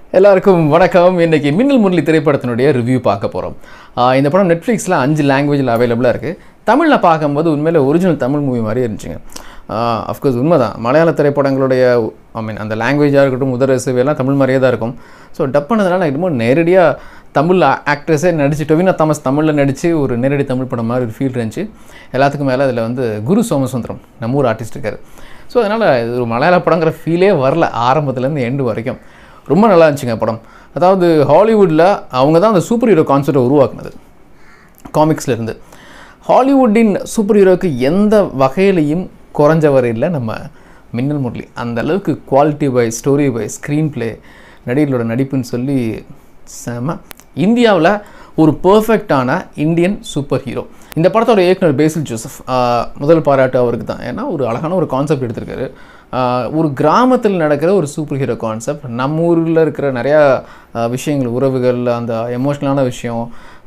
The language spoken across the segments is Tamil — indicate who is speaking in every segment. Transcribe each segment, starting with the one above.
Speaker 1: எல்லாருக்கும் வணக்கம் இன்னைக்கு மின்னல் முரளி திரைப்படத்தினுடைய ரிவ்யூ பார்க்க போகிறோம் இந்த படம் நெட்ஃப்ளிக்ஸில் அஞ்சு லாங்குவேஜில் அவைலபிளாக இருக்குது தமிழில் பார்க்கும்போது உண்மையிலே ஒரிஜினல் தமிழ் மூவி மாதிரி இருந்துச்சுங்க அஃப்கோர்ஸ் உண்மைதான் மலையாள திரைப்படங்களுடைய ஐ மீன் அந்த லாங்குவேஜாக இருக்கட்டும் உதரசு எல்லாம் தமிழ் மாதிரியே தான் இருக்கும் ஸோ டப் பண்ணதுனால என்னமோ நேரடியாக தமிழ் ஆக்ட்ரஸே நடிச்சு டொவினா தாமஸ் தமிழில் நடித்து ஒரு நேரடி தமிழ் படம் மாதிரி ஒரு ஃபீல் இருந்துச்சு எல்லாத்துக்கும் மேலே அதில் வந்து குரு சோமசுந்தரம் நம்ம ஊர் ஆர்டிஸ்ட் இருக்கார் ஸோ அதனால் இது ஒரு மலையாள படங்கிற ஃபீலே வரல ஆரம்பத்துலேருந்து எண்டு வரைக்கும் ரொம்ப நல்லா இருந்துச்சுங்க படம் அதாவது ஹாலிவுட்டில் அவங்க தான் அந்த சூப்பர் ஹீரோ கான்செப்டை உருவாக்குனது காமிக்ஸ்ல இருந்து ஹாலிவுட்டின் சூப்பர் ஹீரோக்கு எந்த வகையிலையும் குறைஞ்சவர் இல்லை நம்ம மின்னல் முரளி அந்த அளவுக்கு quality by story by screen play நடிகர்களோட நடிப்புன்னு சொல்லி செம இந்தியாவில் ஒரு பர்ஃபெக்டான இந்தியன் சூப்பர் ஹீரோ இந்த படத்தோட இயக்குனர் பேசில் ஜோசப் ஆஹ், முதல் பாராட்டு அவருக்கு தான் ஏன்னா ஒரு அழகான ஒரு கான்செப்ட் எடுத்திருக்காரு ஆஹ், ஒரு கிராமத்தில் நடக்கிற ஒரு சூப்பர் ஹீரோ கான்செப்ட் நம்ம ஊரில் இருக்கிற நிறையா ஆஹ், விஷயங்கள் உறவுகள் அந்த எமோஷ்னலான விஷயம்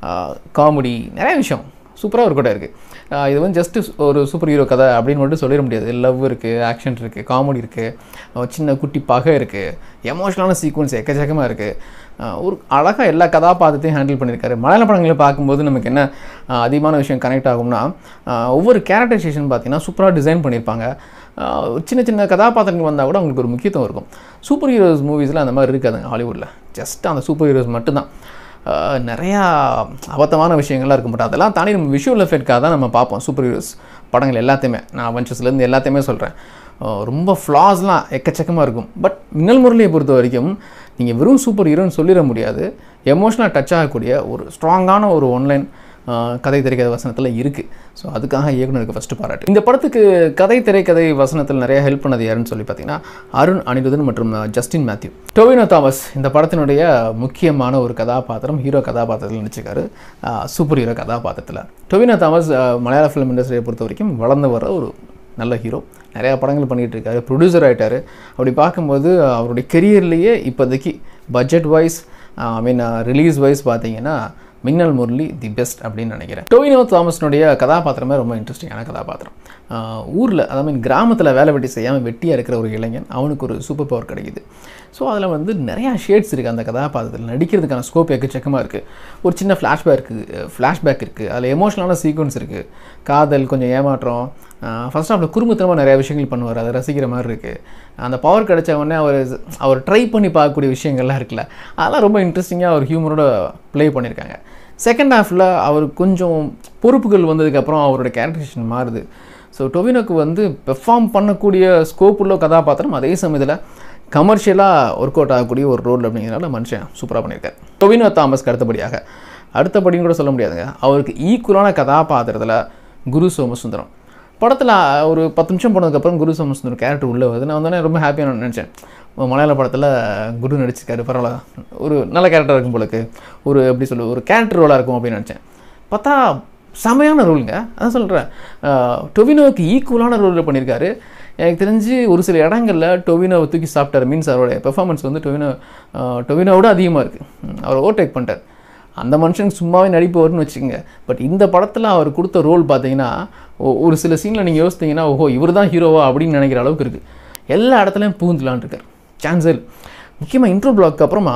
Speaker 1: காமெடி நிறைய விஷயம் சூப்பராக ஒரு கூட இருக்குது இது வந்து ஜஸ்ட்டு ஒரு சூப்பர் ஹீரோ கதை அப்படின்னு மட்டும் சொல்லிட முடியாது லவ் இருக்குது ஆக்ஷன் இருக்குது காமெடி இருக்குது சின்ன குட்டி பகை இருக்குது எமோஷனலான சீக்வன்ஸ் எக்கச்சக்கமாக இருக்குது ஒரு அழகாக எல்லா கதாபாத்திரத்தையும் ஹேண்டில் பண்ணியிருக்காரு மலையாள படங்களை பார்க்கும்போது நமக்கு என்ன ஆஹ், அதிகமான விஷயம் கனெக்ட் ஆகும்னா ஆஹ், ஒவ்வொரு கேரக்டரைசேஷன் பார்த்தீங்கன்னா சூப்பராக டிசைன் பண்ணியிருப்பாங்க ஆஹ், சின்ன சின்ன கதாபாத்திரங்கள் வந்தால் கூட அவங்களுக்கு ஒரு முக்கியத்துவம் இருக்கும் சூப்பர் ஹீரோஸ் மூவிஸில் அந்த மாதிரி இருக்காதுங்க ஹாலிவுட்டில் ஜஸ்ட் அந்த சூப்பர் ஹீரோஸ் மட்டும்தான் ஆஹ் நிறையா அபத்தமான விஷயங்கள்லாம் இருக்க மாட்டோம் அதெல்லாம் தாண்டி நம்ம விஷுவல் எஃபெக்ட்காக தான் நம்ம பார்ப்போம் சூப்பர் ஹீரோஸ் படங்கள் எல்லாத்தையுமே நான் அவெஞ்சர்ஸ்லேருந்து எல்லாத்தையுமே சொல்கிறேன் ரொம்ப ஃப்ளாஸ்லாம் எக்கச்சக்கமாக இருக்கும் பட் மின்னல் முரளியை பொறுத்த வரைக்கும் நீங்கள் வெறும் சூப்பர் ஹீரோன்னு சொல்லிட முடியாது எமோஷனலாக டச் ஆகக்கூடிய ஒரு ஸ்ட்ராங்கான ஒரு ஒன்லைன் கதை திரைக்கதை வசனத்தில் இருக்குது ஸோ அதுக்காக இயக்குனருக்கு ஃபஸ்ட்டு பாராட்டு இந்த படத்துக்கு கதை திரைக்கதை வசனத்தில் நிறைய ஹெல்ப் பண்ணது யாருன்னு சொல்லி பார்த்தீங்கன்னா அருண் அனிருதன் மற்றும் அஹ், ஜஸ்டின் மேத்யூ டொவினோ தாமஸ் இந்த படத்தினுடைய முக்கியமான ஒரு கதாபாத்திரம் ஹீரோ கதாபாத்திரத்தில் நடிச்சிருக்காரு அஹ், சூப்பர் ஹீரோ கதாபாத்திரத்தில் டொவினோ தாமஸ் அஹ், மலையாள ஃபிலிம் இண்டஸ்ட்ரியை பொறுத்த வரைக்கும் வளர்ந்து வர ஒரு நல்ல ஹீரோ நிறையா படங்கள் பண்ணிகிட்டு இருக்காரு ப்ரொடியூசர் ஆகிட்டார் அப்படி பார்க்கும்போது அவருடைய கெரியர்லேயே இப்போதைக்கு budget wise I mean release wise பார்த்தீங்கன்னா மின்னல் முரளி தி பெஸ்ட் அப்படின்னு நினைக்கிறேன் டோவினோ தாமஸ்னுடைய கதாபாத்திரமே ரொம்ப இன்ட்ரெஸ்டிங்கான கதாபாத்திரம் ஊரில் ஐ மீன் கிராமத்தில் வேலை வெட்டி செய்யாமல் வெட்டியாக இருக்கிற ஒரு இளைஞன் அவனுக்கு ஒரு சூப்பர் பவர் கிடைக்குது ஸோ அதில் வந்து நிறையா ஷேட்ஸ் இருக்குது அந்த கதாபாத்திரத்தில் நடிக்கிறதுக்கான ஸ்கோப் எக்கச்சக்கமாக இருக்குது ஒரு சின்ன ஃப்ளாஷ்பேக் இருக்குது ஃப்ளாஷ்பேக் இருக்குது அதில் எமோஷனலான சீக்வன்ஸ் இருக்குது காதல் கொஞ்சம் ஏமாற்றம் ஃபர்ஸ்ட் ஹாஃபில் குறும்புத்தனமாக நிறைய விஷயங்கள் பண்ணுவார் அதை ரசிக்கிற மாதிரி இருக்குது அந்த பவர் கிடைச்ச உடனே அவர் அவர் ட்ரை பண்ணி பார்க்கக்கூடிய விஷயங்கள்லாம் இருக்குல்ல அதெல்லாம் ரொம்ப இன்ட்ரெஸ்டிங்காக அவர் ஹியூமரோட ப்ளே பண்ணியிருக்காங்க செகண்ட் ஹாஃபில் அவர் கொஞ்சம் பொறுப்புகள் வந்ததுக்கப்புறம் அவரோட கேரக்டரேஷன் மாறுது ஸோ டொவினோக்கு வந்து பெர்ஃபார்ம் பண்ணக்கூடிய ஸ்கோப் உள்ள கதாபாத்திரம் அதே சமயத்தில் கமர்ஷியலாக ஒர்க் அவுட் ஆகக்கூடிய ஒரு ரோல் அப்படிங்கிறனால மனுஷன் சூப்பராக பண்ணியிருக்காரு டொவினோ தாமஸ்க்கு அடுத்தபடியாக அடுத்தபடின்னு கூட சொல்ல முடியாதுங்க அவருக்கு ஈக்குவலான கதாபாத்திரத்தில் குரு சோமசுந்தரம் படத்தில் ஒரு பத்து நிமிஷம் போனதுக்கப்புறம் குரு சோமசுந்தரம் கேரக்டர் உள்ளே வருது நான் வந்தோடனே ரொம்ப ஹாப்பியாக நினச்சேன் மலையாள படத்தில் குரு நடிச்சிருக்காரு பரவாயில்ல ஒரு நல்ல கேரக்டர் இருக்கும் போலக்கு ஒரு எப்படி சொல்ல ஒரு கேரக்டர் ரோலாக இருக்கும் அப்படின்னு நினச்சேன் பார்த்தா செமையான ரோலுங்க அதான் சொல்கிறேன் டொவினோவுக்கு ஈக்குவலான ரோல் பண்ணியிருக்காரு எனக்கு தெரிஞ்சு ஒரு சில இடங்களில் டொவினோவை தூக்கி சாப்பிட்டார் மீன்ஸ் அவருடைய பெர்ஃபார்மன்ஸ் வந்து டொவினோ அஹ், டொவினோவோட அதிகமாக இருக்குது அவரை ஓவர்டேக் பண்ணிட்டார் அந்த மனுஷனுக்கு சும்மாவே நடிப்பு வரும்னு வச்சுக்கோங்க பட் இந்த படத்தில் அவர் கொடுத்த ரோல் பார்த்தீங்கன்னா ஒ- ஒரு சில சீனில் நீங்கள் யோசித்தீங்கன்னா ஓஹோ இவர் தான் ஹீரோவா அப்படின்னு நினைக்கிற அளவுக்கு இருக்குது எல்லா இடத்துலையும் பூந்துலான் இருக்கார் சான்சல் முக்கியமாக இன்ட்ரோ பிளாக்கு அப்புறமா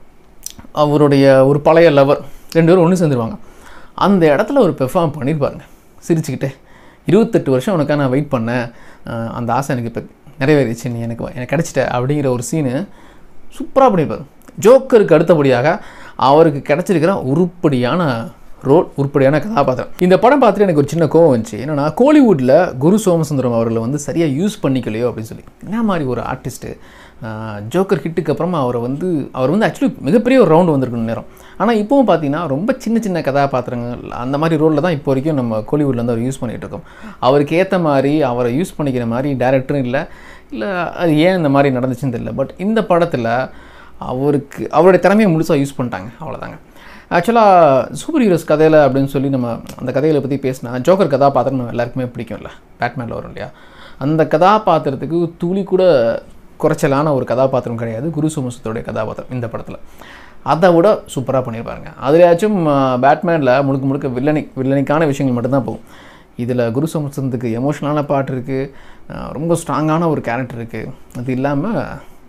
Speaker 1: அவருடைய ஒரு பழைய லவர் ரெண்டு பேரும் ஒன்று சேர்ந்துருவாங்க அந்த இடத்துல ஒரு பெர்ஃபார்ம் பண்ணியிருப்பாருங்க சிரிச்சுக்கிட்டே இருபத்தெட்டு வருஷம் உனக்காக நான் வெயிட் பண்ணேன் அஹ் அந்த ஆசை எனக்கு இப்போ நிறைவேறிச்சு நீ எனக்கு எனக்கு கிடச்சிட்ட அப்படிங்கிற ஒரு சீனு சூப்பராக பண்ணியிருப்பார் ஜோக்கருக்கு அடுத்தபடியாக அவருக்கு கிடச்சிருக்கிற உருப்படியான ரோல் உருப்படியான கதாபாத்திரம் இந்த படம் பார்த்துட்டு எனக்கு ஒரு சின்ன கோவம் வந்துச்சு என்னன்னா கோலிவுட்டில் குரு சோமசுந்தரம் அவர்களை வந்து சரியாக யூஸ் பண்ணிக்கலையோ அப்படின்னு சொல்லி என்ன மாதிரி ஒரு ஆர்டிஸ்ட்டு ஜோக்கர் ஹிட்டுக்கு அப்புறமா அவரை வந்து அவர் வந்து ஆக்சுவலி மிகப்பெரிய ஒரு ரவுண்டு வந்திருக்கணும் நேரம் ஆனால் இப்போவும் பார்த்தீங்கன்னா ரொம்ப சின்ன சின்ன கதாபாத்திரங்கள் அந்த மாதிரி ரோலில் தான் இப்போ வரைக்கும் நம்ம கோலிவுட்ல வந்து அவர் யூஸ் பண்ணிகிட்டு இருக்கோம் அவருக்கு ஏற்ற மாதிரி அவரை யூஸ் பண்ணிக்கிற மாதிரி டேரக்டரும் இல்லை இல்லை அது ஏன் இந்த மாதிரி நடந்துச்சுன்னு தெரியல பட் இந்த படத்தில் அவருக்கு அவருடைய திறமையை முழுசாக யூஸ் பண்ணிட்டாங்க அவ்வளோதாங்க ஆக்சுவலாக சூப்பர் ஹீரோஸ் கதையில் அப்படின்னு சொல்லி நம்ம அந்த கதைகளை பற்றி பேசினா ஜோக்கர் கதாபாத்திரம் நம்ம எல்லாருக்குமே பிடிக்கும்ல பேட்மேனில் வரும் இல்லையா அந்த கதாபாத்திரத்துக்கு துளி கூட குறைச்சலான ஒரு கதாபாத்திரம் கிடையாது குரு சுமசத்தோடைய கதாபாத்திரம் இந்த படத்தில் அதை விட சூப்பராக பண்ணியிருப்பாருங்க அதுலேயாச்சும் பேட்மேனில் முழுக்க முழுக்க வில்லனிக் வில்லனிக்கான விஷயங்கள் மட்டும்தான் போகும் இதில் குரு சமஸ்தத்துக்கு எமோஷனலான பாட்டு இருக்குது ரொம்ப ஸ்ட்ராங்கான ஒரு கேரக்டர் இருக்குது அது இல்லாமல்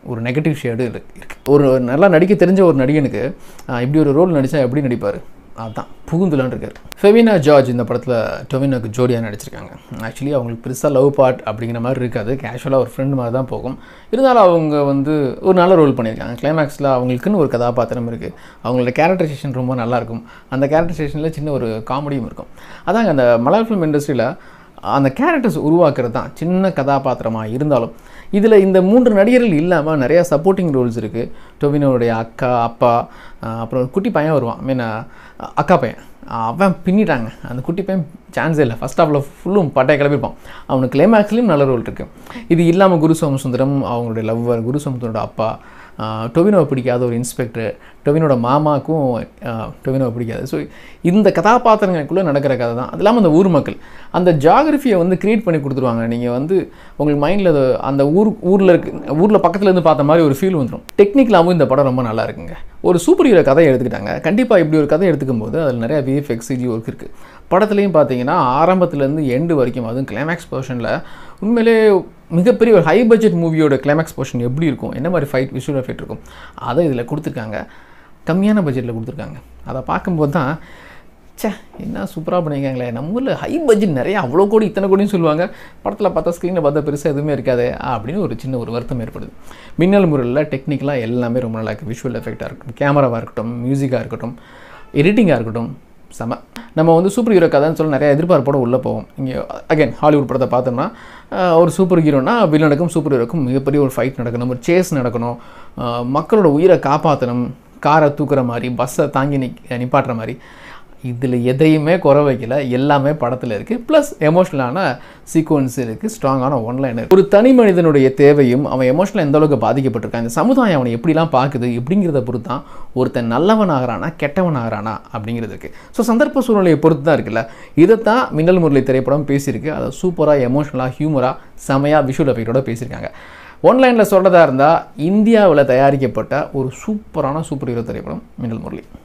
Speaker 1: ஒரு நெகட்டிவ் ஷேடு இருக்கு ஒரு நல்லா நடிக்க தெரிஞ்ச ஒரு நடிகனுக்கு ஆஹ், இப்படி ஒரு ரோல் நடித்தா எப்படி நடிப்பார் அதுதான் புகுந்துலான் இருக்கார் ஃபெவினா ஜார்ஜ் இந்த படத்தில் டொவினோக்கு ஜோடியாக நடிச்சிருக்காங்க ஆக்சுவலி அவங்களுக்கு பெருசாக லவ் பார்ட் அப்படிங்கிற மாதிரி இருக்காது கேஷுவலாக ஒரு ஃப்ரெண்ட் மாதிரி தான் போகும் இருந்தாலும் அவங்க வந்து ஒரு நல்ல ரோல் பண்ணியிருக்காங்க கிளைமேக்ஸில் அவங்களுக்குன்னு ஒரு கதாபாத்திரம் இருக்குது அவங்களோட கேரக்டரைசேஷன் ரொம்ப நல்லாயிருக்கும் அந்த கேரக்டரைசேஷனில் சின்ன ஒரு காமெடியும் இருக்கும் அதாங்க அந்த மலையாள ஃபிலிம் இண்டஸ்ட்ரியில் அந்த கேரக்டர்ஸ் உருவாக்குறது தான் சின்ன கதாபாத்திரமாக இருந்தாலும் இதில் இந்த மூன்று நடிகர்கள் இல்லாமல் நிறைய சப்போர்ட்டிங் ரோல்ஸ் இருக்குது டொவினோடைய அக்கா அப்பா ஆஹ் அப்புறம் குட்டி பையன் வருவான் ஐ மீன் அக்கா பையன் அவன் பின்னிட்டாங்க அந்த குட்டி பையன் சான்ஸே இல்லை ஃபஸ்ட் ஹாஃபில் ஃபுல்லும் பட்டையை கிளப்பிப்பான் அவனுக்கு கிளைமேக்ஸ்லேயும் நல்ல ரோல் இருக்குது இது இல்லாமல் குரு சோமசுந்தரம் அவங்களுடைய லவ்வர் குரு சோமசுந்தரோட அப்பா ஆஹ் டொவினோவை பிடிக்காத ஒரு இன்ஸ்பெக்டர் டொவினோட மாமாக்கும் ஆஹ் டொவினோவை பிடிக்காது ஸோ இந்த கதாபாத்திரங்களுக்குள்ளே நடக்கிற கதை தான் அது இல்லாமல் அந்த ஊர் மக்கள் அந்த ஜாகிரஃபியை வந்து க்ரியேட் பண்ணி கொடுத்துருவாங்க நீங்கள் வந்து உங்களுக்கு மைண்டில் அந்த ஊர் ஊரில் இருக்கு ஊரில் பக்கத்துல இருந்து பார்த்த மாதிரி ஒரு ஃபீல் வந்துடும் டெக்னிக்கலாகவும் இந்த படம் ரொம்ப நல்லா இருக்குங்க ஒரு சூப்பர் ஹீரோ கதை எடுத்துக்கிட்டாங்க கண்டிப்பாக இப்படி ஒரு கதை எடுத்துக்கும் போது அதில் நிறைய விஎஃப்எக்ஸ் சிஜி ஒர்க் இருக்குது படத்துலையும் பார்த்தீங்கன்னா ஆரம்பத்துலேருந்து எண்டு வரைக்கும் அதுவும் கிளைமேக்ஸ் போர்ஷனில் உண்மையிலே மிகப்பெரிய ஒரு ஹை பட்ஜெட் மூவியோட கிளைமேக்ஸ் போர்ஷன் எப்படி இருக்கும் என்ன மாதிரி ஃபைட் விஷுவல் எஃபெக்ட் இருக்கும் அதை இதில் கொடுத்துருக்காங்க கம்மியான பட்ஜெட்டில் கொடுத்துருக்காங்க அதை பார்க்கும்போது தான் ச்சே என்ன சூப்பராக பண்ணியிருக்காங்களே நம்ம ஊரில் ஹை பட்ஜெட் நிறைய அவ்வளோ கோடி இத்தனை கோடின்னு சொல்லுவாங்க படத்தில் பார்த்தா ஸ்க்ரீனில் பார்த்தா பெருசாக எதுவுமே இருக்காது அப்படின்னு ஒரு சின்ன ஒரு வருத்தம் ஏற்படுது மின்னல் முறையில் டெக்னிக்கலாக எல்லாமே ரொம்ப நல்லா இருக்குது விஷுவல் எஃபெக்டாக இருக்கட்டும் கேமராவாக இருக்கட்டும் மியூசிக்காக இருக்கட்டும் எடிட்டிங்காக இருக்கட்டும் செம நம்ம வந்து சூப்பர் ஹீரோ கதைன்னு சொல்லி நிறைய எதிர்பார்ப்போட உள்ளே போவோம் இங்கே அகைன் ஹாலிவுட் படத்தை பார்த்தோம்னா ஆஹ், ஒரு சூப்பர் ஹீரோனா வில்லனுக்கும் சூப்பர் ஹீரோக்கும் மிகப்பெரிய ஒரு ஃபைட் நடக்கணும் ஒரு சேஸ் நடக்கணும் ஆஹ், மக்களோட உயிரை காப்பாற்றணும் காரை தூக்குற மாதிரி பஸ்ஸை தாங்கி நி நிப்பாட்டுற மாதிரி இதில் எதையுமே குறை வைக்கல எல்லாமே படத்தில் இருக்குது ப்ளஸ் எமோஷ்னலான சீக்வன்ஸ் இருக்குது ஸ்ட்ராங்கான ஒன்லைனர் ஒரு தனி மனிதனுடைய தேவையும் அவன் எமோஷனல் எந்த அளவுக்கு பாதிக்கப்பட்டிருக்கான் இந்த சமுதாயம் அவனை எப்படிலாம் பார்க்குது எப்படிங்கிறத பொறுத்து தான் ஒருத்தன் நல்லவன் ஆகிறானா கெட்டவன் ஆகிறானா அப்படிங்கிறது இருக்குது ஸோ சந்தர்ப்ப சூழ்நிலையை பொறுத்து தான் இருக்குல்ல இதைத்தான் மின்னல் முரளி திரைப்படம் பேசியிருக்கு அதை சூப்பராக எமோஷனலாக ஹியூமராக செமையாக விஷுவல் எஃபெக்டோட பேசியிருக்காங்க ஒன்லைனில் சொல்கிறதா இருந்தால் இந்தியாவில் தயாரிக்கப்பட்ட ஒரு சூப்பரான சூப்பர் ஹீரோ திரைப்படம் மின்னல் முரளி